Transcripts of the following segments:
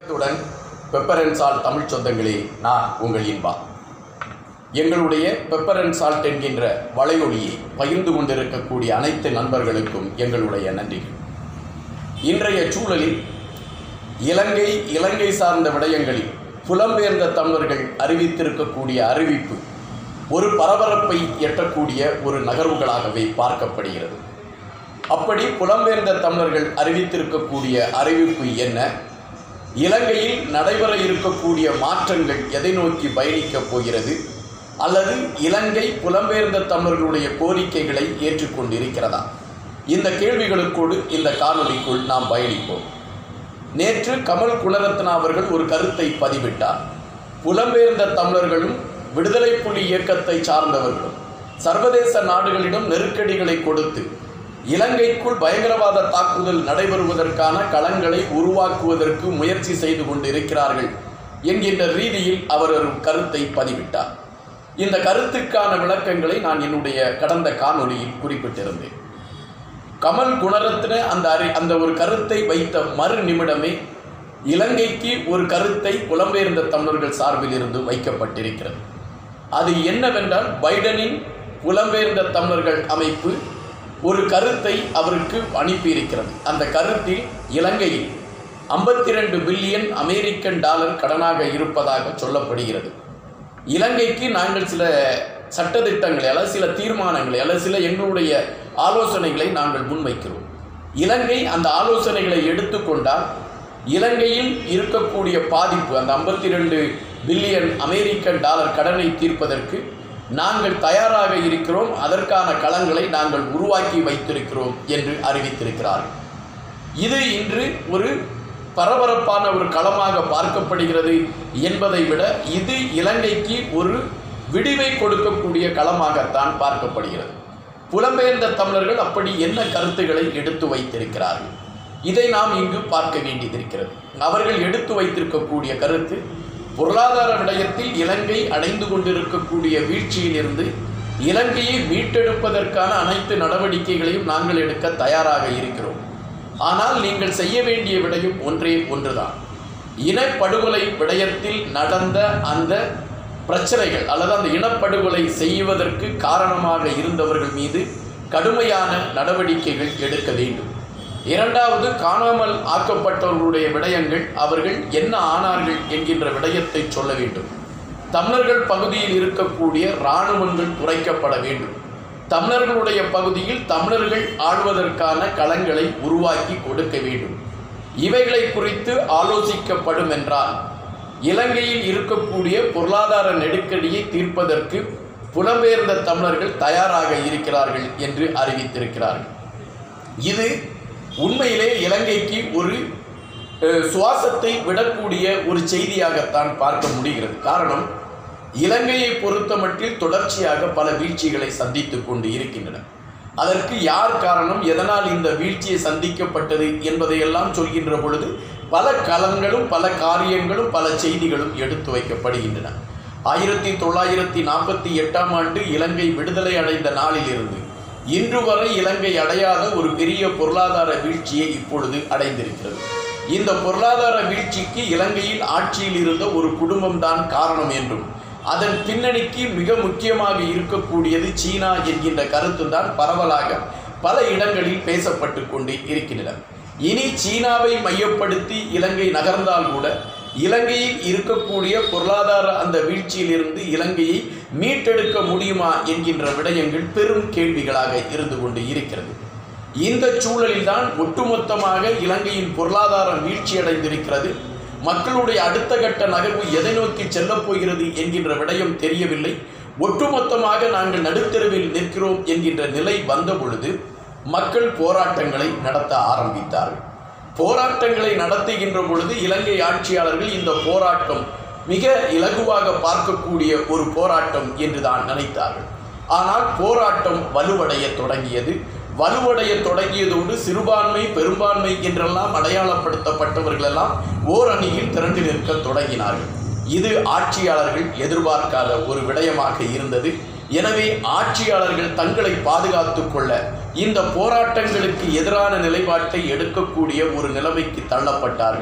வணக்கத்துடன் pepper and salt Tamil சொந்தங்களே நான் உங்கள் இன்பா எங்களுடைய பெப்பர் அண்ட் சால்ட் என்கின்ற வலையொலியை பகிர்ந்து கொண்டிருக்கக்கூடிய அனைத்து நண்பர்களுக்கும் எங்களுடைய நன்றிகள் இன்றைய சூழலில் இலங்கை இலங்கை சார்ந்த விடயங்களில் புலம்பெயர்ந்த தமிழர்கள் அறிவித்திருக்கக்கூடிய அறிவிப்பு ஒரு பரபரப்பை எட்டக்கூடிய ஒரு நகர்வுகளாகவே பார்க்கப்படுகிறது அப்படி புலம்பெயர்ந்த தமிழர்கள் அறிவித்திருக்கக்கூடிய அறிவிப்பு என்ன இலங்கையில் நடைபெற இருக்கக்கூடிய மாற்றங்கள் எதை நோக்கி பயணிக்கப் போகிறது அல்லது இலங்கை புலம்பெயர்ந்த தமிழர்களுடைய கோரிக்கைகளை ஏற்றுக்கொண்டிருக்கிறதா இந்த கேள்விகளுக்கோடு இந்த காணொளிக்குள் நாம் பயணிப்போம் நேற்று கமல் குணரத்னா அவர்கள் ஒரு கருத்தை பதிவிட்டார் புலம்பெயர்ந்த தமிழர்களும் விடுதலை புலி இயக்கத்தை சார்ந்தவர்களும் சர்வதேச நாடுகளிடம் நெருக்கடிகளை கொடுத்து இலங்கைக்குள் பயங்கரவாத தாக்குதல் நடைபெறுவதற்கான களங்களை உருவாக்குவதற்கு முயற்சி செய்து கொண்டு இருக்கிறார்கள் என்கின்ற ரீதியில் அவர் ஒரு கருத்தை பதிவிட்டார் இந்த கருத்துக்கான விளக்கங்களை நான் என்னுடைய கடந்த காணொளியில் குறிப்பிட்டிருந்தேன் கமல் குணரத்ன அந்த அறி அந்த ஒரு கருத்தை வைத்த மறு நிமிடமே இலங்கைக்கு ஒரு கருத்தை புலம்பெயர்ந்த தமிழர்கள் சார்பில் இருந்து வைக்கப்பட்டிருக்கிறது அது என்னவென்றால் பைடனின் புலம்பெயர்ந்த தமிழர்கள் அமைப்பு ஒரு கருத்தை அவருக்கு அனுப்பியிருக்கிறது அந்த கருத்தில் இலங்கையில் ஐம்பத்தி ரெண்டு பில்லியன் அமெரிக்கன் டாலர் கடனாக இருப்பதாக சொல்லப்படுகிறது இலங்கைக்கு நாங்கள் சில சட்டத்திட்டங்களை அல்லது சில தீர்மானங்களை அல்லது சில எங்களுடைய ஆலோசனைகளை நாங்கள் முன்வைக்கிறோம் இலங்கை அந்த ஆலோசனைகளை எடுத்துக்கொண்டால் இலங்கையில் இருக்கக்கூடிய பாதிப்பு அந்த ஐம்பத்தி ரெண்டு பில்லியன் அமெரிக்கன் டாலர் கடனை தீர்ப்பதற்கு நாங்கள் தயாராக இருக்கிறோம் அதற்கான களங்களை நாங்கள் உருவாக்கி வைத்திருக்கிறோம் என்று அறிவித்திருக்கிறார்கள் இது இன்று ஒரு பரபரப்பான ஒரு களமாக பார்க்கப்படுகிறது என்பதை விட இது இலங்கைக்கு ஒரு விடிவை கொடுக்கக்கூடிய களமாகத்தான் பார்க்கப்படுகிறது புலம்பெயர்ந்த தமிழர்கள் அப்படி என்ன கருத்துக்களை எடுத்து வைத்திருக்கிறார்கள் இதை நாம் இங்கு பார்க்க வேண்டியதிருக்கிறது அவர்கள் எடுத்து வைத்திருக்கக்கூடிய கருத்து பொருளாதார விடயத்தில் இலங்கை அடைந்து கொண்டிருக்கக்கூடிய வீழ்ச்சியிலிருந்து இலங்கையை மீட்டெடுப்பதற்கான அனைத்து நடவடிக்கைகளையும் நாங்கள் எடுக்க தயாராக இருக்கிறோம் ஆனால் நீங்கள் செய்ய வேண்டிய விடயம் ஒன்றே ஒன்றுதான் இனப்படுகொலை விடயத்தில் நடந்த அந்த பிரச்சனைகள் அல்லது அந்த இனப்படுகொலை செய்வதற்கு காரணமாக இருந்தவர்கள் மீது கடுமையான நடவடிக்கைகள் எடுக்க வேண்டும் இரண்டாவது காணாமல் ஆக்கப்பட்டவர்களுடைய விடயங்கள் அவர்கள் என்ன ஆனார்கள் என்கின்ற விடயத்தை சொல்ல வேண்டும் தமிழர்கள் பகுதியில் இருக்கக்கூடிய இராணுவங்கள் குறைக்கப்பட வேண்டும் தமிழர்களுடைய பகுதியில் தமிழர்கள் ஆழ்வதற்கான களங்களை உருவாக்கி கொடுக்க வேண்டும் இவைகளை குறித்து ஆலோசிக்கப்படும் என்றால் இலங்கையில் இருக்கக்கூடிய பொருளாதார நெருக்கடியை தீர்ப்பதற்கு புலம்பெயர்ந்த தமிழர்கள் தயாராக இருக்கிறார்கள் என்று அறிவித்திருக்கிறார்கள் இது உண்மையிலே இலங்கைக்கு ஒரு அஹ், சுவாசத்தை விடக்கூடிய ஒரு செய்தியாகத்தான் பார்க்க முடிகிறது காரணம் இலங்கையை பொறுத்தமட்டில் தொடர்ச்சியாக பல வீழ்ச்சிகளை சந்தித்துக் கொண்டு இருக்கின்றன அதற்கு யார் காரணம் எதனால் இந்த வீழ்ச்சியை சந்திக்கப்பட்டது என்பதையெல்லாம் சொல்கின்ற பொழுது பல களங்களும் பல காரியங்களும் பல செய்திகளும் எடுத்து வைக்கப்படுகின்றன ஆயிரத்தி தொள்ளாயிரத்தி நாற்பத்தி எட்டாம் ஆண்டு இலங்கை விடுதலை அடைந்த நாளிலிருந்து இன்று வரை இலங்கை அடையாத ஒரு பெரிய பொருளாதார வீழ்ச்சியை இப்பொழுது அடைந்திருக்கிறது இந்த பொருளாதார வீழ்ச்சிக்கு இலங்கையில் ஆட்சியில் இருந்த ஒரு குடும்பம்தான் காரணம் என்றும் அதன் பின்னணிக்கு மிக முக்கியமாக இருக்கக்கூடியது சீனா என்கின்ற கருத்து தான் பரவலாக பல இடங்களில் பேசப்பட்டு கொண்டு இருக்கின்றன இனி சீனாவை மையப்படுத்தி இலங்கை நகர்ந்தால் கூட இலங்கையில் இருக்கக்கூடிய பொருளாதார அந்த வீழ்ச்சியிலிருந்து இலங்கையை மீட்டெடுக்க முடியுமா என்கின்ற விடயங்கள் பெரும் கேள்விகளாக இருந்து கொண்டு இருக்கிறது இந்த சூழலில்தான் ஒட்டுமொத்தமாக இலங்கையின் பொருளாதாரம் வீழ்ச்சியடைந்திருக்கிறது மக்களுடைய அடுத்த கட்ட நகர்வு எதை நோக்கி செல்லப் போகிறது என்கின்ற விடயம் தெரியவில்லை ஒட்டுமொத்தமாக நாங்கள் நடுத்தெருவில் நிற்கிறோம் என்கின்ற நிலை வந்த பொழுது மக்கள் போராட்டங்களை நடத்த ஆரம்பித்தார்கள் போராட்டங்களை நடத்துகின்ற பொழுது இலங்கை ஆட்சியாளர்கள் இந்த போராட்டம் மிக இலகுவாக பார்க்கக்கூடிய ஒரு போராட்டம் என்றுதான் நினைத்தார்கள் ஆனால் போராட்டம் வலுவடைய தொடங்கியது வலுவடைய தொடங்கியதோடு சிறுபான்மை பெரும்பான்மை என்றெல்லாம் அடையாளப்படுத்தப்பட்டவர்களெல்லாம் ஓர் அணியில் திரண்டு நிற்க தொடங்கினார்கள் இது ஆட்சியாளர்கள் எதிர்பார்க்காத ஒரு விடயமாக இருந்தது எனவே ஆட்சியாளர்கள் தங்களை பாதுகாத்துக் கொள்ள இந்த போராட்டங்களுக்கு எதிரான நிலைப்பாட்டை எடுக்கக்கூடிய ஒரு நிலைமைக்கு தள்ளப்பட்டார்கள்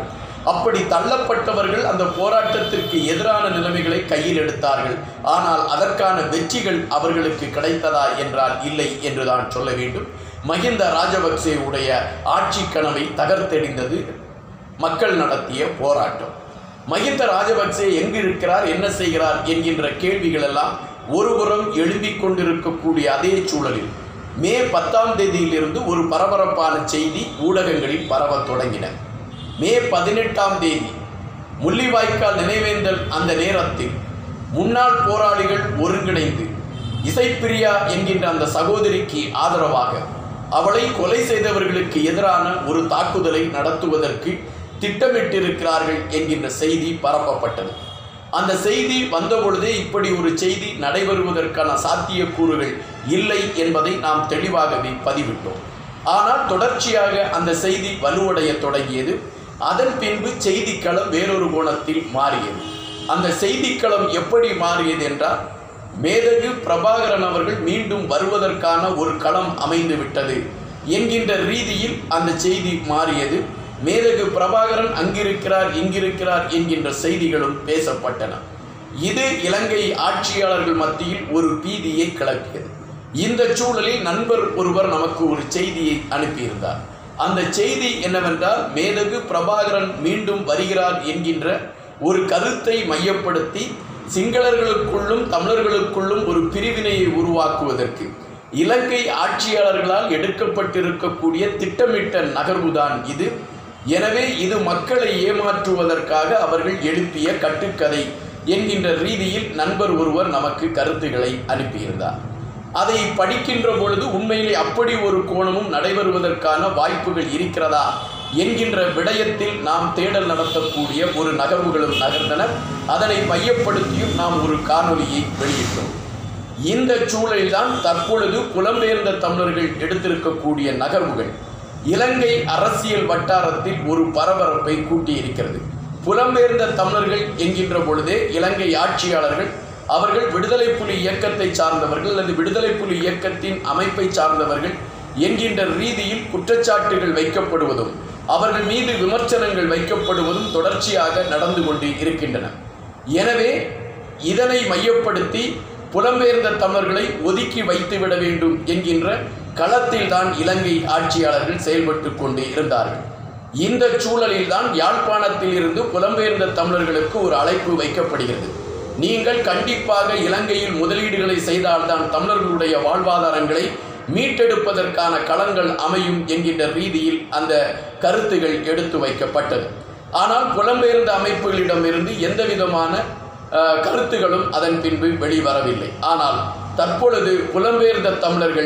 அப்படி தள்ளப்பட்டவர்கள் அந்த போராட்டத்திற்கு எதிரான நிலைமைகளை கையில் எடுத்தார்கள் ஆனால் அதற்கான வெற்றிகள் அவர்களுக்கு கிடைத்ததா என்றால் இல்லை என்றுதான் சொல்ல வேண்டும் மஹிந்த ராஜபக்சேவுடைய ஆட்சி கனவை தகர்த்தெறிந்தது மக்கள் நடத்திய போராட்டம் மஹிந்த ராஜபக்சே எங்கு இருக்கிறார் என்ன செய்கிறார் என்கின்ற கேள்விகள் எல்லாம் ஒருபுறம் எழும்பிக் கொண்டிருக்கக்கூடிய அதே சூழலில் மே பத்தாம் தேதியிலிருந்து ஒரு பரபரப்பான செய்தி ஊடகங்களில் பரவத் தொடங்கின மே பதினெட்டாம் தேதி முள்ளிவாய்க்கால் நினைவேந்தல் அந்த நேரத்தில் முன்னாள் போராளிகள் ஒருங்கிணைந்து இசைப்பிரியா என்கின்ற அந்த சகோதரிக்கு ஆதரவாக அவளை கொலை செய்தவர்களுக்கு எதிரான ஒரு தாக்குதலை நடத்துவதற்கு திட்டமிட்டிருக்கிறார்கள் என்கின்ற செய்தி பரப்பப்பட்டது அந்த செய்தி வந்தபொழுதே இப்படி ஒரு செய்தி நடைபெறுவதற்கான சாத்தியக்கூறுகள் இல்லை என்பதை நாம் தெளிவாகவே பதிவிட்டோம் ஆனால் தொடர்ச்சியாக அந்த செய்தி வலுவடைய தொடங்கியது அதன் பின்பு செய்திக்களம் வேறொரு கோணத்தில் மாறியது அந்த செய்திக்களம் எப்படி மாறியது என்றால் மேதகு பிரபாகரன் அவர்கள் மீண்டும் வருவதற்கான ஒரு களம் அமைந்து விட்டது என்கின்ற ரீதியில் அந்த செய்தி மாறியது மேதகு பிரபாகரன் அங்கிருக்கிறார் இங்கிருக்கிறார் என்கின்ற செய்திகளும் பேசப்பட்டன இது இலங்கை ஆட்சியாளர்கள் மத்தியில் ஒரு பீதியை கிளப்பியது இந்த சூழலில் நண்பர் ஒருவர் நமக்கு ஒரு செய்தியை அனுப்பியிருந்தார் அந்த செய்தி என்னவென்றால் மேதகு பிரபாகரன் மீண்டும் வருகிறார் என்கின்ற ஒரு கருத்தை மையப்படுத்தி சிங்களர்களுக்குள்ளும் தமிழர்களுக்குள்ளும் ஒரு பிரிவினையை உருவாக்குவதற்கு இலங்கை ஆட்சியாளர்களால் எடுக்கப்பட்டிருக்கக்கூடிய திட்டமிட்ட நகர்வுதான் இது எனவே இது மக்களை ஏமாற்றுவதற்காக அவர்கள் எழுப்பிய கட்டுக்கதை என்கின்ற ரீதியில் நண்பர் ஒருவர் நமக்கு கருத்துக்களை அனுப்பியிருந்தார் அதை படிக்கின்ற பொழுது உண்மையிலே அப்படி ஒரு கோணமும் நடைபெறுவதற்கான வாய்ப்புகள் இருக்கிறதா என்கின்ற விடயத்தில் நாம் தேடல் நடத்தக்கூடிய ஒரு நகர்வுகளும் நகர்ந்தன அதனை மையப்படுத்தியும் நாம் ஒரு காணொலியை வெளியிட்டோம் இந்த சூழலில்தான் தற்பொழுது புலம்பெயர்ந்த தமிழர்கள் எடுத்திருக்கக்கூடிய நகர்வுகள் இலங்கை அரசியல் வட்டாரத்தில் ஒரு பரபரப்பை கூட்டியிருக்கிறது புலம்பெயர்ந்த தமிழர்கள் என்கின்ற பொழுதே இலங்கை ஆட்சியாளர்கள் அவர்கள் விடுதலை புலி இயக்கத்தை சார்ந்தவர்கள் அல்லது விடுதலை புலி இயக்கத்தின் அமைப்பை சார்ந்தவர்கள் என்கின்ற ரீதியில் குற்றச்சாட்டுகள் வைக்கப்படுவதும் அவர்கள் மீது விமர்சனங்கள் வைக்கப்படுவதும் தொடர்ச்சியாக நடந்து கொண்டு இருக்கின்றன எனவே இதனை மையப்படுத்தி புலம்பெயர்ந்த தமிழர்களை ஒதுக்கி வைத்துவிட வேண்டும் என்கின்ற களத்தில் தான் இலங்கை ஆட்சியாளர்கள் செயல்பட்டு கொண்டு இருந்தார்கள் இந்த சூழலில் தான் யாழ்ப்பாணத்தில் இருந்து புலம்பெயர்ந்த தமிழர்களுக்கு ஒரு அழைப்பு வைக்கப்படுகிறது நீங்கள் கண்டிப்பாக இலங்கையில் முதலீடுகளை செய்தால்தான் தமிழர்களுடைய வாழ்வாதாரங்களை மீட்டெடுப்பதற்கான களங்கள் அமையும் என்கின்ற ரீதியில் அந்த கருத்துகள் எடுத்து வைக்கப்பட்டது ஆனால் புலம்பெயர்ந்த அமைப்புகளிடமிருந்து எந்த விதமான அஹ், கருத்துகளும் அதன் பின்பு வெளிவரவில்லை ஆனால் தற்பொழுது புலம்பெயர்ந்த தமிழர்கள்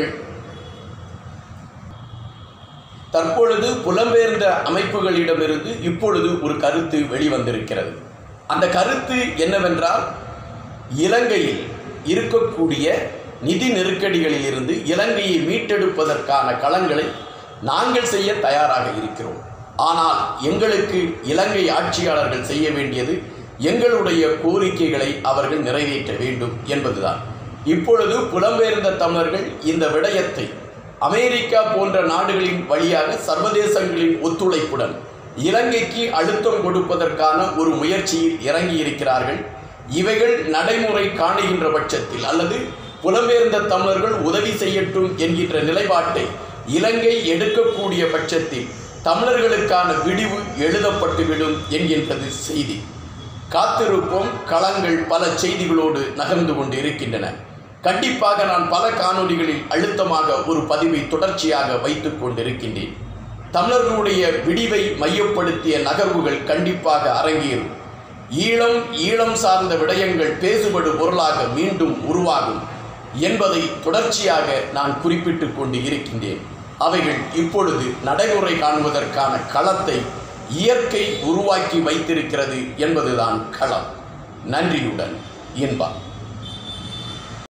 தற்பொழுது புலம்பெயர்ந்த அமைப்புகளிடமிருந்து இப்பொழுது ஒரு கருத்து வெளிவந்திருக்கிறது அந்த கருத்து என்னவென்றால் இலங்கையில் இருக்கக்கூடிய நிதி நெருக்கடிகளிலிருந்து இலங்கையை மீட்டெடுப்பதற்கான களங்களை நாங்கள் செய்ய தயாராக இருக்கிறோம் ஆனால் எங்களுக்கு இலங்கை ஆட்சியாளர்கள் செய்ய வேண்டியது எங்களுடைய கோரிக்கைகளை அவர்கள் நிறைவேற்ற வேண்டும் என்பதுதான் இப்பொழுது புலம்பெயர்ந்த தமிழர்கள் இந்த விடயத்தை அமெரிக்கா போன்ற நாடுகளின் வழியாக சர்வதேசங்களின் ஒத்துழைப்புடன் இலங்கைக்கு அழுத்தம் கொடுப்பதற்கான ஒரு முயற்சியில் இறங்கி இருக்கிறார்கள் இவைகள் நடைமுறை காணுகின்ற பட்சத்தில் அல்லது புலம்பெயர்ந்த தமிழர்கள் உதவி செய்யட்டும் என்கின்ற நிலைப்பாட்டை இலங்கை எடுக்கக்கூடிய பட்சத்தில் தமிழர்களுக்கான விடிவு எழுதப்பட்டுவிடும் என்கின்றது செய்தி காத்திருப்போம் களங்கள் பல செய்திகளோடு நகர்ந்து கொண்டு இருக்கின்றன கண்டிப்பாக நான் பல காணொளிகளில் அழுத்தமாக ஒரு பதிவை தொடர்ச்சியாக வைத்துக் கொண்டிருக்கின்றேன் தமிழர்களுடைய விடிவை மையப்படுத்திய நகர்வுகள் கண்டிப்பாக அரங்கேறும் ஈழம் ஈழம் சார்ந்த விடயங்கள் பேசுபடு பொருளாக மீண்டும் உருவாகும் என்பதை தொடர்ச்சியாக நான் குறிப்பிட்டு கொண்டு இருக்கின்றேன் அவைகள் இப்பொழுது நடைமுறை காணுவதற்கான களத்தை இயற்கை உருவாக்கி வைத்திருக்கிறது என்பதுதான் களம் நன்றியுடன் இன்பா